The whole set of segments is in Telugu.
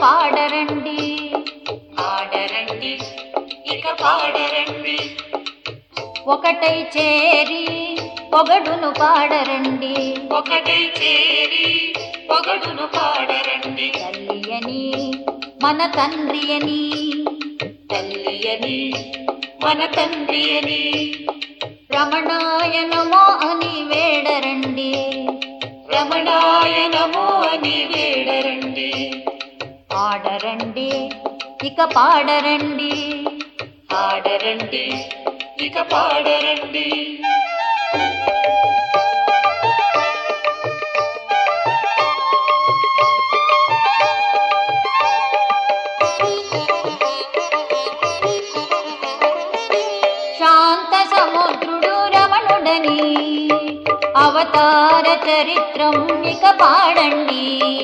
పాడరండి ఆడరండి ఇక పాడరండి ఒకటై చేరి పొగడును పాడరండి ఒకటై చేరి పొగడును పాడరండి తల్లి అని మన తండ్రి అని తల్లి అని మన తండ్రి అని రమణాయనమో అని వేడరండి రమణాయ నమో అని వేడరండి పాడరండి ఇక పాడరండి ఆడరండి ఇక పాడరండి శాంత సముద్రుడు రమణుడని అవతార చరిత్రం ఇక పాడండి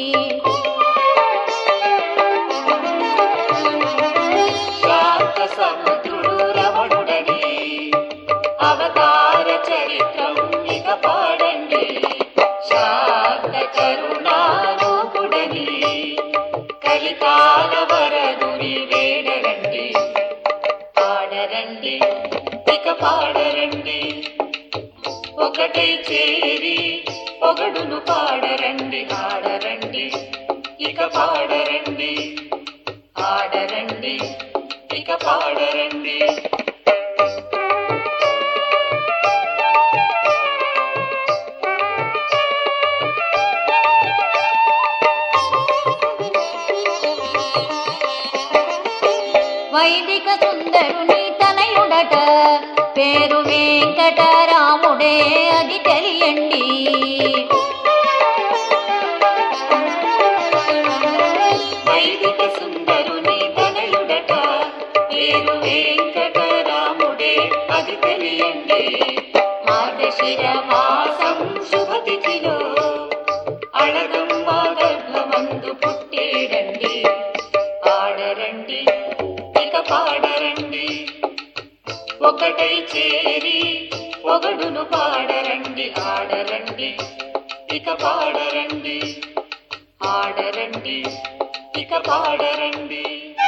శాంత సముద్రుడు రమణుడని అవతార చరిత్రం ఇక పాడండి శాంత కరుణారూపుడని కలికాల వరదుని వేడరండి పాడరండి ఇక పాడరండి ఒకటై చేరి పొగడును పాడరండి ఆడరండి ఇక పాడరండి ఆడరండి ఇక పాడరండి వైదిక సుందరుని తనయుడట పేరు వెంకటరాముడే అది తెలియండి వైదిక సుందరుని తనయుడట పేరు వెంకటరాముడే అది తెలియండి మార్గశిర మాసం శుభతిథిలో అళగమ్మ గర్భమందు పుట్టేడండి ఆడరండి ఇక పాడరండి ఒకటై చేరి పొగడును పాడరండి ఆడరండి ఇక పాడరండి ఆడరండి ఇక పాడరండి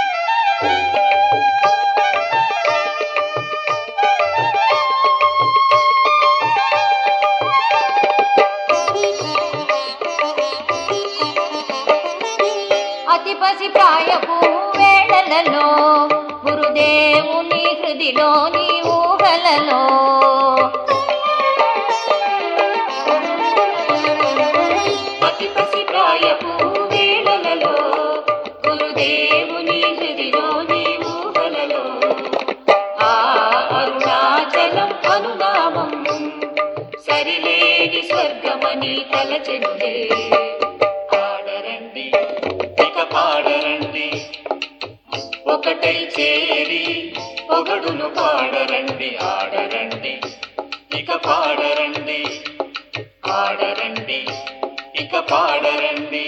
అతి పసి ప్రాయపు వేళలలో గురుదేవుని హృదిలోని ఊహలలో పతి పసి ప్రాయపు వేళలలో గురుదేవుని హృదిలోని ఊహలలో ఆ అరుణాచలం అనునామం సరిలేని స్వర్గమని తలచెనులే ఆడరండి ఇక పాడరండి ఒకటై చేరి పొగడును పాడరండి ఆడరండి ఇక పాడరండి ఆడరండి ఇక పాడరండి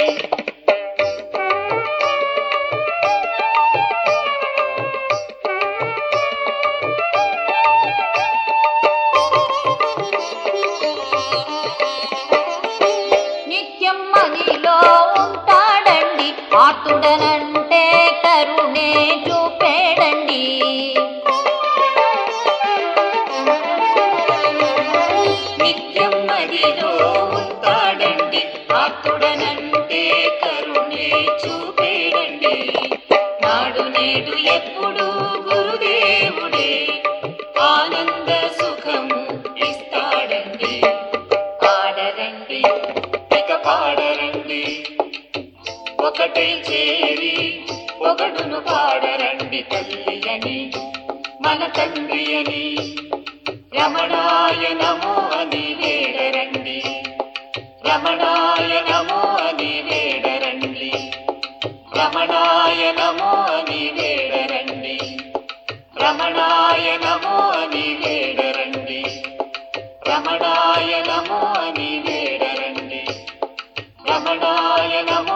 నిత్యం మదిలో ఉంటాడండి ఆతుడనంటే కరుణే చూపేడండి నిత్యం మదిలో ఉంటాడండి ఆతుడనంటే కరుణే చూపేడండి నాడు నేడు ఎప్పుడు గురుదేవుడే ఆనంద సుఖము ఇస్తాడండి పాడరండి ఇక పాడరండి ఒకటై చేరి పొగడును పాడరండి తల్లి అని మన తండ్రి అని రమణాయ నమో అని వేడరండి రమణాయ నమో అని వేడరండి రమణాయ నమో అని వేడరండి రమణాయ నమో అని వేడరండి రమణాయ నమో అని వేడరండి రమణాయ నమో